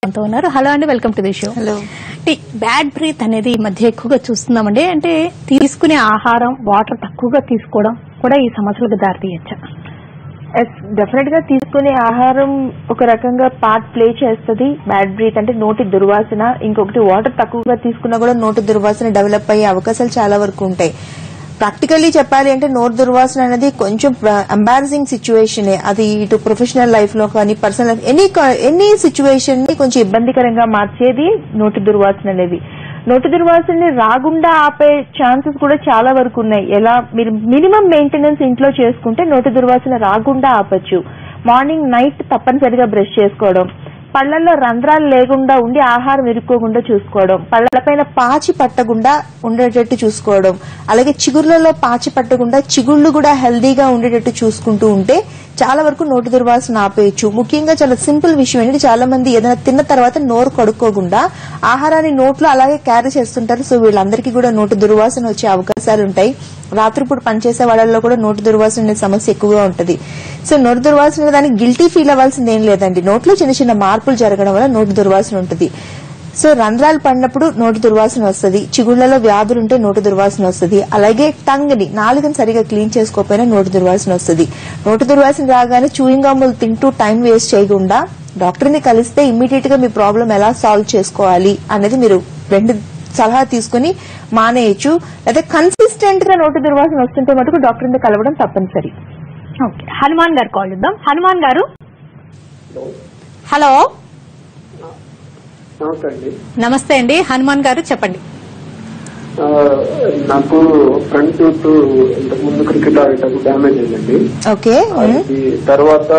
మనతో ఉన్నారు హలో అండి welcome to the show hello bad breath అనేది ఈ మధ్య ఎక్కువగా చూస్తున్నామండి అంటే తీసుకునే ఆహారం వాటర్ తక్కువగా తీసుకోవడం కూడా ఈ సమస్యలకు దారితీయచ్చా ఎస్ డెఫినెట్ గా తీసుకునే ఆహారం ఒక రకంగా పార్ట్ ప్లే చేస్తుంది బ్యాడ్ బ్రీత్ అంటే నోటి దుర్వాసన ఇంకొకటి వాటర్ తక్కువగా తీసుకున్నా కూడా నోటి దుర్వాసన డెవలప్ అయ్యే అవకాశాలు చాలా వరకు ఉంటాయి ప్రాక్టికల్లీ చెప్పాలి అంటే నోటి దుర్వాసన అనేది కొంచెం ఎంబారసింగ్ సిచ్యువేషన్ అది ఇటు ప్రొఫెషనల్ లైఫ్ లో కానీ personal life any any situation ని కొంచెం ఇబ్బందికరంగా మార్చేది నోటి దుర్వాసన అనేది నోటి దుర్వాసనని రాకుండా ఆపే ఛాన్సెస్ కూడా చాలా వరకు ఉన్నాయి ఎలా మీరు మినిమం మెయింటెనెన్స్ ఇంట్లో చేసుకుంటే నోటి దుర్వాసన రాకుండా ఆపచ్చు మార్నింగ్ నైట్ తప్పనిసరిగా బ్రష్ చేసుకోవడం పళ్ళల్లో రంధ్రాలు లేకుండా ఉండి ఆహారం ఇరుక్కోకుండా చూసుకోవడం పళ్ళపైన పాచి పట్టకుండా ఉండేటట్టు చూసుకోవడం అలాగే చిగుర్లలో పాచి పట్టకుండా చిగుళ్ళు కూడా హెల్దీగా ఉండేటట్టు చూసుకుంటూ ఉంటే చాలా వరకు నోటి దుర్వాసన ఆపేయచ్చు ముఖ్యంగా చాలా సింపుల్ విషయం ఏంటంటే చాలా మంది ఏదైనా తిన్న తర్వాత నోరు కడుక్కోకుండా ఆహారాన్ని నోట్లో అలాగే క్యారీ చేస్తుంటారు సో వీళ్ళందరికీ కూడా నోటి దుర్వాసన వచ్చే అవకాశాలు ఉంటాయి రాత్రిపూట పనిచేసే వాళ్ళల్లో కూడా నోటి దుర్వాసన అనే సమస్య ఎక్కువగా ఉంటుంది సో నోటి దుర్వాసన అనే దానికి గిల్టీ ఫీల్ అవ్వాల్సింది ఏం లేదండి నోట్లో చిన్న చిన్న మార్పులు జరగడం వల్ల నోటి దుర్వాసన ఉంటుంది సో రంధ్రాలు పడినప్పుడు నోటి దుర్వాసన వస్తుంది చిగుళ్లలో వ్యాధులు ఉంటే నోటి దుర్వాసన వస్తుంది అలాగే టంగ్ ని నాలుగని సరిగా క్లీన్ చేసుకోకపోయినా నోటి దుర్వాసన వస్తుంది నోటి దుర్వాసన రాగానే చూయింగ్ గమ్ములు తింటూ టైం వేస్ట్ చేయకుండా డాక్టర్ ని కలిస్తే ఇమ్మీడియట్ గా మీ ప్రాబ్లం ఎలా సాల్వ్ చేసుకోవాలి అనేది మీరు రెండు సలహా తీసుకుని మానేయచ్చు లేదా కన్సిస్టెంట్ గా నోటి దుర్వాసన వస్తుంటే మటుకు డాక్టర్ ని కలవడం తప్పనిసరి ఓకే హనుమాన్ గారు కాల్ చేద్దాం హనుమాన్ గారు హలో నమస్తే అండి నమస్తే అండి హనుమాన్ గారు చెప్పండి ఆ, నాకు ఫ్రంట్ టూత్ ఇంతకు ముందు క్రికెట్ ఆడేటప్పుడు డ్యామేజ్ అయిందండి ఓకే అది తర్వాత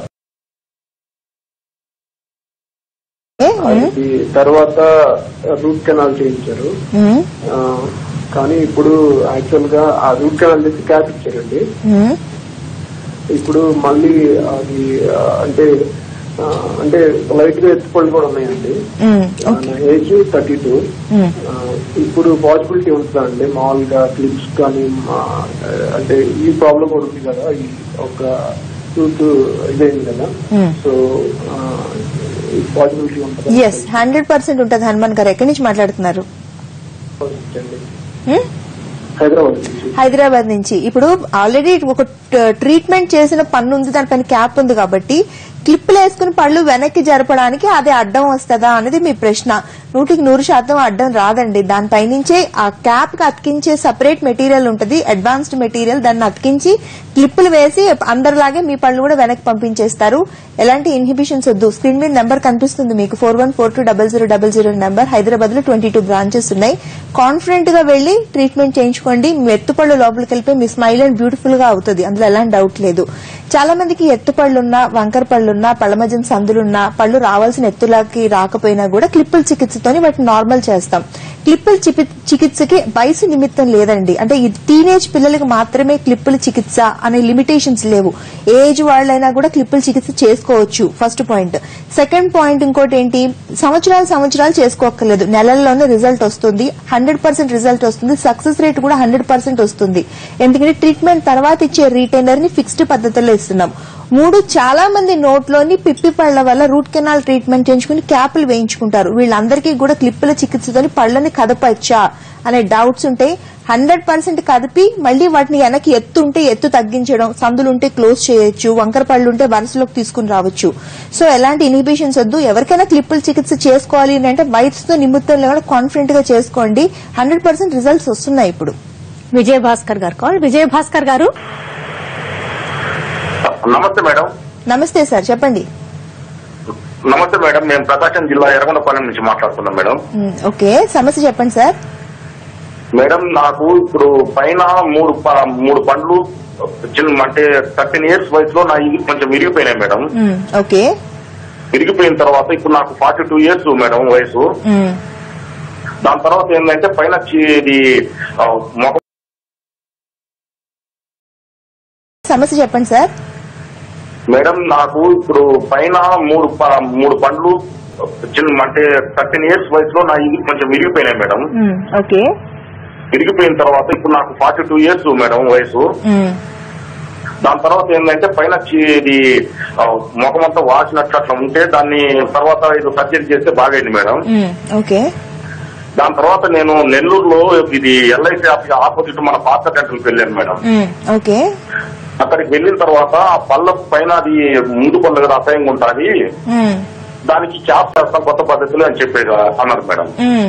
అది తర్వాత రూట్ కెనాల్ చేయించారు ఆ, కానీ ఇప్పుడు యాక్చువల్ గా ఆ రూట్ కెనాల్ చేసి క్యాప్ ఇచ్చారండి ఇప్పుడు మళ్ళీ అది ఆ, అంటే ఆ, అంటే లైట్ గా ఎత్తుపళ్ళు కూడా ఉన్నాయండి ఆ, నా ఏజ్ థర్టీ టూ ఇప్పుడు పాసిబిలిటీ ఉంటుందా అండి మామూలుగా క్లిప్స్ కానీ మా- అంటే ఈ ప్రాబ్లం కూడా ఉంది కదా ఈ ఒక టూత్ ఇదైంది కదా సో పాసిబిలిటీ ఉంటుందా ఎస్ హండ్రెడ్ పర్సెంట్ ఉంటుంది హనుమాన్ గారు ఎక్కడి నుంచి మాట్లాడుతున్నారు అండి. Hmm? హైదరాబాద్ నుంచి హైదరాబాద్ నుంచి ఇప్పుడు ఆల్రెడీ ఒక ట- ట్రీట్మెంట్ చేసిన పన్ను ఉంది దానిపైన క్యాప్ ఉంది కాబట్టి క్లిప్పులు వేసుకుని పళ్ళు వెనక్కి జరపడానికి అది అడ్డం వస్తుందా అనేది మీ ప్రశ్న నూటికి నూరు శాతం అడ్డం రాదండి దానిపైనుంచే ఆ క్యాప్ కి అతికించే సపరేట్ మెటీరియల్ ఉంటుంది అడ్వాన్స్డ్ మెటీరియల్ దాన్ని అతికించి క్లిప్పులు వేసి అందరిలాగే మీ పళ్ళు కూడా వెనక్కి పంపించేస్తారు ఎలాంటి ఇన్హిబిషన్స్ వద్దు స్క్రీన్ మీద నెంబర్ కనిపిస్తుంది మీకు four one four two double zero double zero number Hyderabad లో ట్వంటీ టూ బ్రాంచెస్ ఉన్నాయి కాన్ఫిడెంట్ గా వెళ్లి ట్రీట్మెంట్ చేయించుకోండి మీ ఎత్తుపళ్ళు లోపలికి వెళ్ళిపోయి మీ స్మైల్ అండ్ బ్యూటిఫుల్ గా అవుతుంది అందులో ఎలాంటి డౌట్ లేదు చాలా మందికి ఎత్తుపళ్ళున్నా వంకర పళ్ళున్నా పళ్ళ మధ్యన సందులున్నా పళ్ళు రావాల్సిన ఎత్తులకి రాకపోయినా కూడా క్లిప్పుల చికిత్సతోని వాటిని నార్మల్ చేస్తాం క్లిప్పుల చికి- చికిత్సకి వయసు నిమిత్తం లేదండి అంటే ఈ టీనేజ్ పిల్లలకి మాత్రమే క్లిప్పుల చికిత్స అనే లిమిటేషన్స్ లేవు ఏజ్ వాళ్ళైనా కూడా క్లిప్పుల చికిత్స చేసుకోవచ్చు ఫస్ట్ పాయింట్ సెకండ్ పాయింట్ ఇంకోటి ఏంటి సంవత్సరాలు సంవత్సరాలు చేసుకోక్కర్లేదు నెలల్లోనే రిజల్ట్ వస్తుంది హండ్రెడ్ పర్సెంట్ రిజల్ట్ వస్తుంది సక్సెస్ రేట్ కూడా హండ్రెడ్ పర్సెంట్ వస్తుంది ఎందుకంటే ట్రీట్మెంట్ తర్వాత ఇచ్చే రీటైనర్ ని ఫిక్స్డ్ పద్ధతిలో ఇస్తున్నాం మూడు చాలా మంది నోట్లోని పిప్పి పళ్ల వల్ల రూట్ కెనాల్ ట్రీట్మెంట్ చేయించుకుని క్యాపులు వేయించుకుంటారు వీళ్ళందరికీ కూడా క్లిప్పుల చికిత్సతోని పళ్ళని కదపచ్చా అనే డౌట్స్ ఉంటాయి హండ్రెడ్ పర్సెంట్ కదిపి మళ్ళీ వాటిని వెనక్కి ఎత్తు ఉంటే ఎత్తు తగ్గించడం సందులు ఉంటే క్లోజ్ చేయొచ్చు వంకర పళ్ళు ఉంటే వరుసలోకి తీసుకుని రావచ్చు సో ఎలాంటి ఇన్హిబిషన్స్ వద్దు ఎవరికైనా క్లిప్పుల చికిత్స చేసుకోవాలి అని అంటే వయసుతో నిమిత్తం లేకుండా కాన్ఫిడెంట్ గా చేసుకోండి హండ్రెడ్ పర్సెంట్ రిజల్ట్స్ వస్తున్నాయి ఇప్పుడు విజయ భాస్కర్ గారు కాల్ విజయ భాస్కర్ గారు నమస్తే మేడం నమస్తే సార్ చెప్పండి నమస్తే మేడం మేము ప్రకాశం జిల్లా ఎర్రగొండపాలెం నుంచి మాట్లాడుతున్నాం మేడం మ్, ఓకే సమస్య చెప్పండి సార్ మేడం నాకు ఇప్పుడు పైన మూడు ప- మూడు పండ్లు చిన్న అంటే థర్టీన్ ఇయర్స్ వయసులో నా ఇవి కొంచెం విరిగిపోయినాయి మేడం మ్, ఓకే విరిగిపోయిన తర్వాత ఇప్పుడు నాకు ఫార్టీ టూ ఇయర్స్ మేడం వయసు మ్, దాని తర్వాత ఏంటంటే పైన చి- ఇది ఆ, మొగ సమస్య చెప్పండి సార్ మేడం నాకు ఇప్పుడు పైన మూడు ప- మూడు పండ్లు చిన్న అంటే థర్టీన్ ఇయర్స్ వయసులో నా ఇవి కొంచెం విరిగిపోయినాయి మేడం మ్, ఓకే విరిగిపోయిన తర్వాత ఇప్పుడు నాకు ఫార్టీ టూ ఇయర్స్ మేడం వయసు మ్, దాని తర్వాత ఏంటంటే పైన చి- ఇది ఆ, ముఖమంతా వాసినట్లు అట్లా ఉంటే దాన్ని తర్వాత ఇది సర్జరీ చేస్తే బాగైంది మేడం మ్మ్. ఓకే దాని తర్వాత నేను నెల్లూరులో ఇది ఎల్ఐసి ఆఫీస్ ఆపోజిట్ మన పాత డెంటల్కి వెళ్ళాను మేడం మ్మ్. ఓకే అక్కడికి వెళ్ళిన తర్వాత ఆ పళ్ళ పైన అది ముందు పళ్ళు కదా అసహ్యంగా ఉంటుంది మ్మ్. దానికి క్యాప్ చేస్తాం కొత్త పద్ధతులు అని చెప్పేది అన్నారు మేడం మ్మ్.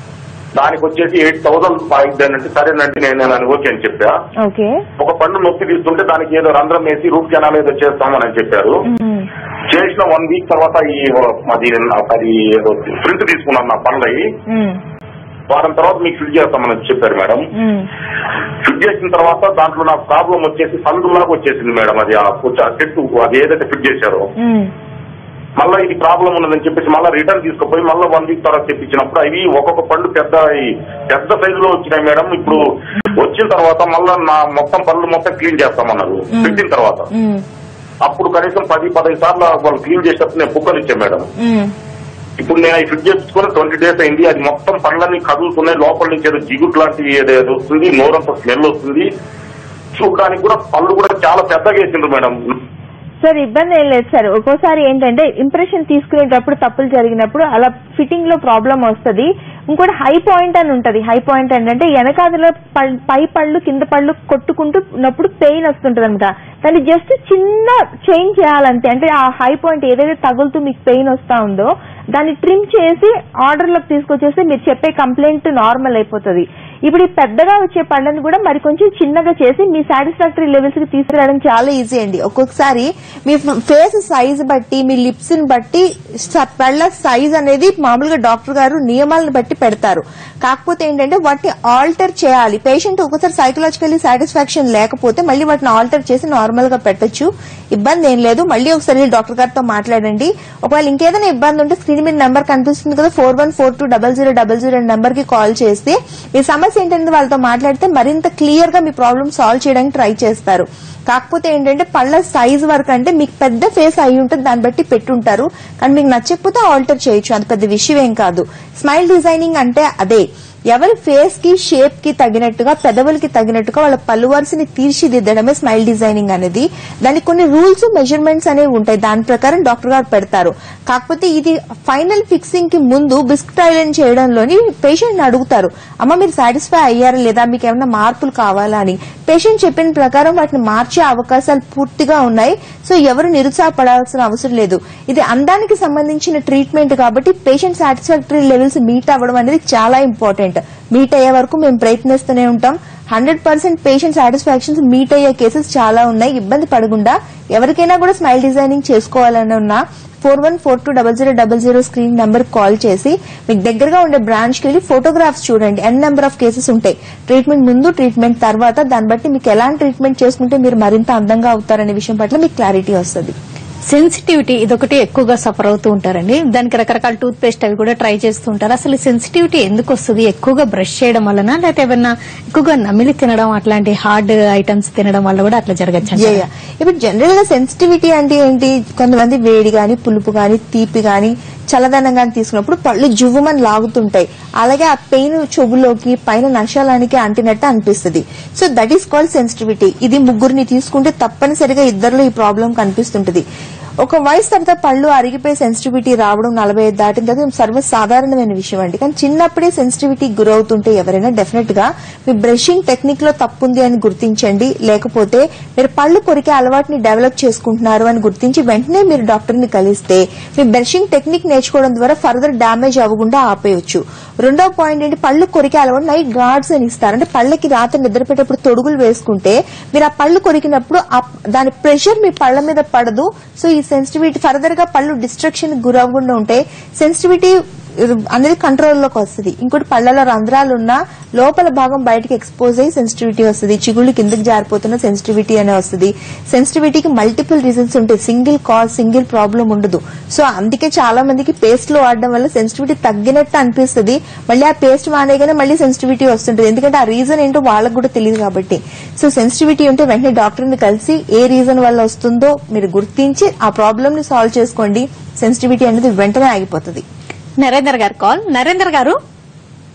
దానికి వచ్చేసి ఎయిట్ థౌసండ్ అంటే సరేనండి నేను నేను ఓకే అని చెప్పా ఓకే ఒక పండు నొప్పి తీస్తుంటే దానికి ఏదో రంధ్రం వేసి రూట్ కెనాల్ ఏదో చేస్తామని చెప్పారు మ్మ్. చేసిన వన్ వీక్ తర్వాత ఈ అది అది ఏదో ప్రింట్ తీసుకున్నాను నా పనులు అయ్యి మ్మ్. వారం తర్వాత మీకు ఫిట్ చేస్తామని చెప్పారు మేడం మ్మ్. ఫిట్ చేసిన తర్వాత దాంట్లో నాకు ప్రాబ్లం వచ్చేసి సందులాగా వచ్చేసింది మేడం అది ఆ కూర్చో ఆ చెట్టు అది ఏదైతే ఫిట్ చేశారో మ్మ్. మళ్ళీ ఇది ప్రాబ్లం ఉన్నదని చెప్పేసి మళ్ళీ రిటర్న్ తీసుకుపోయి మళ్ళీ వన్ వీక్ తర్వాత తెప్పించినప్పుడు అవి ఒక్కొక్క పండు పెద్ద ఈ పెద్ద సైజులో వచ్చినాయి మేడం ఇప్పుడు వచ్చిన తర్వాత మళ్ళీ నా మొత్తం పళ్ళు మొత్తం క్లీన్ చేస్తామన్నారు పెట్టిన తర్వాత మ్మ్. అప్పుడు కనీసం పది పదహైదు సార్లు వాళ్ళు క్లీన్ చేసేటప్పుడు నేను బుక్కలు ఇచ్చాను మేడం మ్మ్. ఇప్పుడు నేను అవి ఫిట్ చేసుకుని ట్వంటీ డేస్ అయింది అది మొత్తం పళ్ళని కదులుతున్నాయి లోపల నుంచి ఏదో జిగుట్ లాంటివి ఏదో వస్తుంది నోరంతా స్మెల్ వస్తుంది చూడడానికి కూడా పళ్ళు కూడా చాలా పెద్దగా వేసిండ్రు మేడం సార్ ఇబ్బంది ఏం లేదు సార్ ఒక్కోసారి ఏంటంటే ఇంప్రెషన్ తీసుకునేటప్పుడు తప్పులు జరిగినప్పుడు అలా ఫిట్టింగ్ లో ప్రాబ్లం వస్తది ఇంకోటి హై పాయింట్ అని ఉంటది హై పాయింట్ ఏంటంటే వెనకాదల పల్- పై పళ్ళు కింద పళ్ళు కొట్టుకుంటున్నప్పుడు పెయిన్ వస్తుంటది అనమాట దాన్ని జస్ట్ చిన్న చేంజ్ చేయాలంతే అంటే ఆ హై పాయింట్ ఏదైతే తగులుతూ మీకు పెయిన్ వస్తా ఉందో దాన్ని ట్రిమ్ చేసి ఆర్డర్ లోకి తీసుకొచ్చేస్తే మీరు చెప్పే కంప్లైంట్ నార్మల్ అయిపోతుంది ఇప్పుడు ఈ పెద్దగా వచ్చే పళ్ళని కూడా మరి కొంచెం చిన్నగా చేసి మీ సాటిస్ఫాక్టరీ లెవెల్స్ కి తీసుకురావడం చాలా ఈజీ అండి ఒక్కొక్కసారి మీ ఫేస్ సైజ్ బట్టి మీ లిప్స్ ని బట్టి స- పళ్ళ సైజ్ అనేది మామూలుగా డాక్టర్ గారు నియమాలను బట్టి పెడతారు కాకపోతే ఏంటంటే వాటిని ఆల్టర్ చేయాలి పేషెంట్ ఒకసారి సైకలాజికల్లీ సాటిస్ఫాక్షన్ లేకపోతే మళ్ళీ వాటిని ఆల్టర్ చేసి నార్మల్ గా పెట్టొచ్చు ఇబ్బంది ఏం లేదు మళ్ళీ ఒకసారి డాక్టర్ గారితో మాట్లాడండి ఒకవేళ ఇంకేదైనా ఇబ్బంది ఉంటే స్క్రీన్ మీద నెంబర్ కనిపిస్తుంది కదా four one four two double zero double zero number కి కాల్ చేస్తే మీ సమస్య ఏంటంటే వాళ్ళతో మాట్లాడితే మరింత క్లియర్ గా మీ ప్రాబ్లమ్ సాల్వ్ చేయడానికి ట్రై చేస్తారు కాకపోతే ఏంటంటే పళ్ళ సైజ్ వరకు అంటే మీకు పెద్ద ఫేస్ అయి ఉంటుంది దాన్ని బట్టి పెట్టుంటారు కానీ మీకు నచ్చకపోతే ఆల్టర్ చేయొచ్చు అది పెద్ద విషయం ఏం కాదు స్మైల్ డిజైనింగ్ అంటే అదే ఎవరి ఫేస్ కి షేప్ కి తగినట్టుగా పెదవులకి తగినట్టుగా వాళ్ళ పళ్ళు వరుసని తీర్చిదిద్దడమే స్మైల్ డిజైనింగ్ అనేది దానికి కొన్ని రూల్స్ మెజర్మెంట్స్ అనేవి ఉంటాయి దాని ప్రకారం డాక్టర్ గారు పెడతారు కాకపోతే ఇది ఫైనల్ ఫిక్సింగ్ కి ముందు బిస్కెట్ ఐలైన్ చేయడంలోని పేషెంట్ అడుగుతారు అమ్మ మీరు సాటిస్ఫై అయ్యారా లేదా మీకు ఏమైనా మార్పులు కావాలా అని పేషెంట్ చెప్పిన ప్రకారం వాటిని మార్చే అవకాశాలు పూర్తిగా ఉన్నాయి సో ఎవరు నిరుత్సాహపడాల్సిన అవసరం లేదు ఇది అందానికి సంబంధించిన ట్రీట్మెంట్ కాబట్టి పేషెంట్ సాటిస్ఫాక్టరీ లెవెల్స్ మీట్ అవ్వడం అనేది చాలా ఇంపార్టెంట్ మీట్ అయ్యే వరకు మేము ప్రయత్నిస్తూనే ఉంటాం hundred percent patient satisfactions meet అయ్యే కేసెస్ చాలా ఉన్నాయి ఇబ్బంది పడకుండా ఎవరికైనా కూడా స్మైల్ డిజైనింగ్ చేసుకోవాలని ఉన్నా four one four two double zero double zero screen number call చేసి మీకు దగ్గరగా ఉండే బ్రాంచ్ కి వెళ్ళి ఫోటోగ్రాఫ్స్ చూడండి ఎన్ నెంబర్ ఆఫ్ కేసెస్ ఉంటాయి ట్రీట్మెంట్ ముందు ట్రీట్మెంట్ తర్వాత దాన్ని బట్టి మీకు ఎలాంటి ట్రీట్మెంట్ చేసుకుంటే మీరు మరింత అందంగా అవుతారనే విషయం పట్ల మీకు క్లారిటీ వస్తుంది సెన్సిటివిటీ ఇదొకటి ఎక్కువగా సఫర్ అవుతూ ఉంటారండి దానికి రకరకాల టూత్ పేస్ట్ అవి కూడా ట్రై చేస్తూ ఉంటారు అసలు సెన్సిటివిటీ ఎందుకు వస్తుంది ఎక్కువగా బ్రష్ చేయడం వలన లేకపోతే ఏమన్నా ఎక్కువగా నమిలి తినడం అట్లాంటి హార్డ్ ఐటమ్స్ తినడం వల్ల కూడా అట్లా జరగచ్చు యా, యా. ఇప్పుడు జనరల్ గా సెన్సిటివిటీ అంటే ఏంటి కొంతమంది వేడి గాని పులుపు గాని తీపి గాని చల్లదనం గాని తీసుకున్నప్పుడు పళ్ళు జువ్వమని లాగుతుంటాయి అలాగే ఆ పెయిన్ చెవులోకి పైన నశాలానికి అంటినట్టు అనిపిస్తుంది so that is called sensitivity ఇది ముగ్గురిని తీసుకుంటే తప్పనిసరిగా ఇద్దరిలో ఈ ప్రాబ్లం కనిపిస్తుంటది ఒక వయసు తర్వాత పళ్ళు అరిగిపోయి సెన్సిటివిటీ రావడం నలభై ఐదు దాటిన తర్వాత ఇది సర్వసాధారణమైన విషయం అండి కానీ చిన్నప్పుడే సెన్సిటివిటీ గురవుతుంటే ఎవరైనా డెఫినెట్ గా మీ బ్రషింగ్ టెక్నిక్ లో తప్పుంది అని గుర్తించండి లేకపోతే మీరు పళ్ళు కొరికే అలవాటుని డెవలప్ చేసుకుంటున్నారు అని గుర్తించి వెంటనే మీరు డాక్టర్ ని కలిస్తే మీ బ్రషింగ్ టెక్నిక్ నేర్చుకోవడం ద్వారా ఫర్దర్ డ్యామేజ్ అవ్వకుండా ఆపేయొచ్చు రెండో పాయింట్ ఏంటి పళ్ళు కొరికే అలవాటు నైట్ గార్డ్స్ అని ఇస్తారు అంటే పళ్ళకి రాత్రి నిద్రపెట్టేటప్పుడు తొడుగులు వేసుకుంటే మీరు ఆ పళ్ళు కొరికినప్పుడు ఆ- దాని ప్రెషర్ మీ పళ్ళ మీద పడదు సో ఈ సెన్సిటివిటీ ఫర్దర్ గా పళ్ళు డిస్ట్రక్షన్ గురవ్వకుండా ఉంటే సెన్సిటివిటీ అనేది కంట్రోల్లోకి వస్తుంది ఇంకోటి పళ్ళలో రంధ్రాలు ఉన్నా లోపల భాగం బయటకి ఎక్స్పోజ్ అయ్యి సెన్సిటివిటీ వస్తుంది చిగుళ్ళు కిందకి జారిపోతున్న సెన్సిటివిటీ అనే వస్తుంది సెన్సిటివిటీకి మల్టిపుల్ రీజన్స్ ఉంటాయి సింగిల్ కాజ్ సింగిల్ ప్రాబ్లం ఉండదు సో అందుకే చాలా మందికి పేస్ట్ లో వాడడం వల్ల సెన్సిటివిటీ తగ్గినట్టు అనిపిస్తుంది మళ్ళీ ఆ పేస్ట్ మానేగానే మళ్ళీ సెన్సిటివిటీ వస్తుంటుంది ఎందుకంటే ఆ రీజన్ ఏంటో వాళ్ళకు కూడా తెలియదు కాబట్టి సో సెన్సిటివిటీ ఉంటే వెంటనే డాక్టర్ ని కలిసి ఏ రీజన్ వల్ల వస్తుందో మీరు గుర్తించి ఆ ప్రాబ్లమ్ ని సాల్వ్ చేసుకోండి సెన్సిటివిటీ అనేది వెంటనే ఆగిపోతుంది నరేందర్ గారు కాల్ నరేందర్ గారు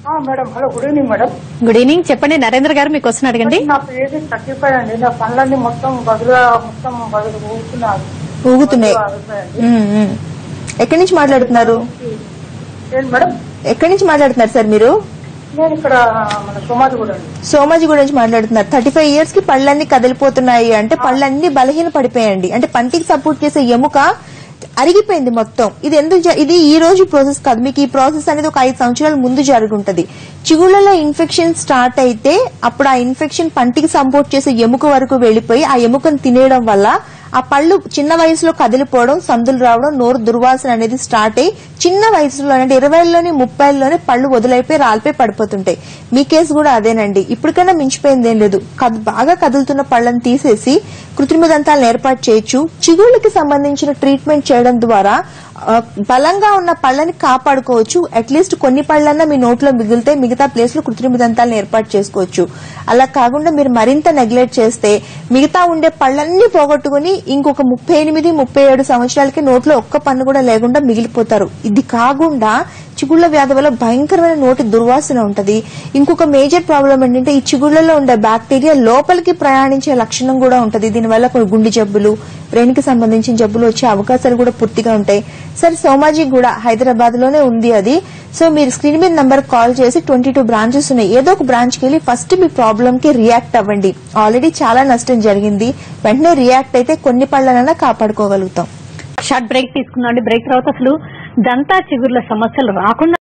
ఆ, madam hello good evening madam good evening చెప్పండి నరేంద్ర గారు మీకు క్వశ్చన్ అడగండి నా ఏజ్ థర్టీ ఫైవ్ అండి నా పనులన్నీ మొత్తం బదులుగా మొత్తం బదులు ఊగుతున్నారు ఊగుతున్నాయి ఆగుతున్నాయండి. ఉమ్, ఉమ్. ఎక్కడి నుంచి మాట్లాడుతున్నారు ఏంటి మేడం ఎక్కడి నుంచి మాట్లాడుతున్నారు సార్ మీరు నేను ఇక్కడ మన సోమాజి కూడా అండి సోమాజి గురించి మాట్లాడుతున్నారు థర్టీ ఫైవ్ ఇయర్స్ కి పళ్ళన్నీ కదిలిపోతున్నాయి అంటే పళ్ళన్నీ బలహీన పడిపోయాయండి అంటే పంటికి సపోర్ట్ చేసే ఎముక అరిగిపోయింది మొత్తం ఇది ఎందుకు జ- ఇది ఈ రోజు ప్రాసెస్ కాదు మీకు ఈ ప్రాసెస్ అనేది ఒక ఐదు సంవత్సరాల ముందు జరుగుంటది చిగుళ్ళలో ఇన్ఫెక్షన్ స్టార్ట్ అయితే అప్పుడు ఆ ఇన్ఫెక్షన్ పంటికి సపోర్ట్ చేసే ఎముక వరకు వెళ్లిపోయి ఆ ఎముకను తినేయడం వల్ల ఆ పళ్ళు చిన్న వయసులో కదిలిపోవడం సందులు రావడం నోరు దుర్వాసన అనేది స్టార్ట్ అయ్యి చిన్న వయసులో అంటే ఇరవైలోనే ముప్పైలోనే పళ్ళు వదిలైపోయి రాలిపోయి పడిపోతుంటాయి మీ కేసు కూడా అదేనండి ఇప్పటికైనా మించిపోయింది ఏం లేదు కద్- బాగా కదులుతున్న పళ్ళని తీసేసి కృత్రిమ దంతాలను ఏర్పాటు చేయొచ్చు చిగుళ్ళకి సంబంధించిన ట్రీట్మెంట్ చేయడం ద్వారా ఆ, బలంగా ఉన్న పళ్ళని కాపాడుకోవచ్చు అట్లీస్ట్ కొన్ని పళ్ళన్నా మీ నోట్లో మిగిలితే మిగతా ప్లేస్ లో కృత్రిమ దంతాలను ఏర్పాటు చేసుకోవచ్చు అలా కాకుండా మీరు మరింత నెగ్లెక్ట్ చేస్తే మిగతా ఉండే పళ్ళన్నీ పోగొట్టుకుని ఇంకొక ముప్పై ఎనిమిది ముప్పై ఏడు సంవత్సరాలకి నోట్లో ఒక్క పన్ను కూడా లేకుండా మిగిలిపోతారు ఇది కాకుండా చిగుళ్ళ వ్యాధి వల్ల భయంకరమైన నోటి దుర్వాసన ఉంటది ఇంకొక మేజర్ ప్రాబ్లం ఏంటంటే ఈ చిగుళ్ళలో ఉండే బ్యాక్టీరియా లోపలికి ప్రయాణించే లక్షణం కూడా ఉంటది దీనివల్ల కొన్ని గుండె జబ్బులు బ్రెయిన్ కి సంబంధించిన జబ్బులు వచ్చే అవకాశాలు కూడా పూర్తిగా ఉంటాయి సరే సోమాజీ కూడా హైదరాబాద్ లోనే ఉంది అది సో మీరు స్క్రీన్ మీద నంబర్ కాల్ చేసి ట్వంటీ టూ బ్రాంచెస్ ఉన్నాయి ఏదో ఒక బ్రాంచ్ కి వెళ్ళి ఫస్ట్ మీ ప్రాబ్లం కి రియాక్ట్ అవ్వండి ఆల్రెడీ చాలా నష్టం జరిగింది వెంటనే రియాక్ట్ అయితే కొన్ని పళ్ళనైనా కాపాడుకోగలుగుతాం షార్ట్ బ్రేక్ తీసుకున్నాండి బ్రేక్ తర్వాత అసలు దంతా చిగుర్ల సమస్యలు రాకుండా